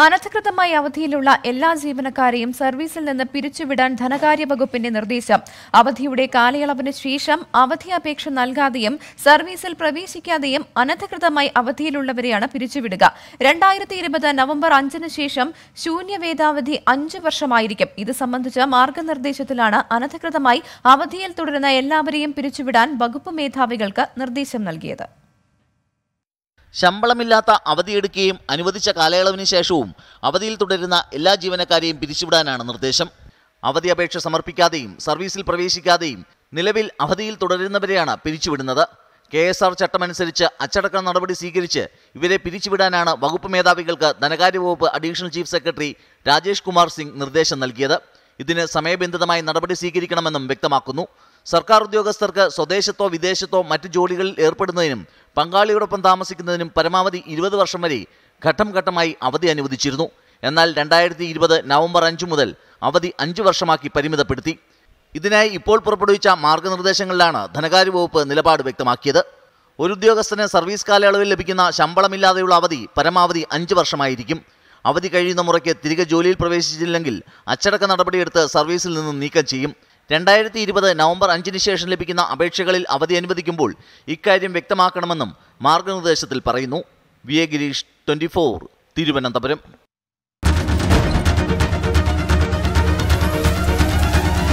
അനധികൃതമായി അവധിയിലുള്ള എല്ലാ ജീവനക്കാരെയും സർവീസിൽ നിന്ന് പിരിച്ചുവിടാൻ ധനകാര്യ വകുപ്പിന്റെ നിർദ്ദേശം അവധിയുടെ കാലയളവിന് ശേഷം അവധി അപേക്ഷ നൽകാതെയും സർവീസിൽ പ്രവേശിക്കാതെയും അനധികൃതമായി അവധിയിലുള്ളവരെയാണ് പിരിച്ചുവിടുക രണ്ടായിരത്തി ഇരുപത് നവംബർ അഞ്ചിന് ശേഷം ശൂന്യവേദാവധി അഞ്ച് വർഷമായിരിക്കും ഇത് സംബന്ധിച്ച മാർഗനിർദ്ദേശത്തിലാണ് അനധികൃതമായി അവധിയിൽ തുടരുന്ന എല്ലാവരെയും പിരിച്ചുവിടാൻ വകുപ്പ് മേധാവികൾക്ക് നിർദ്ദേശം നൽകിയത് ശമ്പളമില്ലാത്ത അവധിയെടുക്കുകയും അനുവദിച്ച കാലയളവിന് ശേഷവും അവധിയിൽ തുടരുന്ന എല്ലാ ജീവനക്കാരെയും പിരിച്ചുവിടാനാണ് നിർദ്ദേശം അവധി അപേക്ഷ സമർപ്പിക്കാതെയും സർവീസിൽ പ്രവേശിക്കാതെയും നിലവിൽ അവധിയിൽ തുടരുന്നവരെയാണ് പിരിച്ചുവിടുന്നത് കെ എസ് ആർ ചട്ടമനുസരിച്ച് അച്ചടക്ക നടപടി സ്വീകരിച്ച് ഇവരെ പിരിച്ചുവിടാനാണ് വകുപ്പ് മേധാവികൾക്ക് ധനകാര്യ വകുപ്പ് additional chief secretary Rajesh Kumar Singh നിർദ്ദേശം നൽകിയത് ഇതിന് സമയബന്ധിതമായി നടപടി സ്വീകരിക്കണമെന്നും വ്യക്തമാക്കുന്നു സർക്കാർ ഉദ്യോഗസ്ഥർക്ക് സ്വദേശത്തോ വിദേശത്തോ മറ്റ് ജോലികളിൽ ഏർപ്പെടുന്നതിനും പങ്കാളിയോടൊപ്പം താമസിക്കുന്നതിനും പരമാവധി ഇരുപത് വർഷം വരെ ഘട്ടം ഘട്ടമായി അവധി അനുവദിച്ചിരുന്നു എന്നാൽ രണ്ടായിരത്തി ഇരുപത് നവംബർ അഞ്ച് മുതൽ അവധി അഞ്ച് വർഷമാക്കി പരിമിതപ്പെടുത്തി ഇതിനായി ഇപ്പോൾ പുറപ്പെടുവിച്ച മാർഗനിർദ്ദേശങ്ങളിലാണ് ധനകാര്യ വകുപ്പ് നിലപാട് വ്യക്തമാക്കിയത് ഒരു ഉദ്യോഗസ്ഥന് സർവീസ് കാലയളവിൽ ലഭിക്കുന്ന ശമ്പളമില്ലാതെയുള്ള അവധി പരമാവധി അഞ്ച് വർഷമായിരിക്കും അവധി കഴിയുന്ന മുറയ്ക്ക് തിരികെ ജോലിയിൽ പ്രവേശിച്ചില്ലെങ്കിൽ അച്ചടക്ക നടപടിയെടുത്ത് സർവീസിൽ നിന്നും നീക്കം ചെയ്യും രണ്ടായിരത്തി ഇരുപത് നവംബർ അഞ്ചിന് ശേഷം ലഭിക്കുന്ന അപേക്ഷകളിൽ അവധി അനുവദിക്കുമ്പോൾ ഇക്കാര്യം വ്യക്തമാക്കണമെന്നും മാർഗനിർദ്ദേശത്തിൽ പറയുന്നു V A Gireesh twenty four Thiruvananthapuram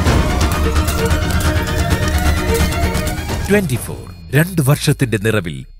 twenty four രണ്ട് വർഷത്തിന്റെ നിറവിൽ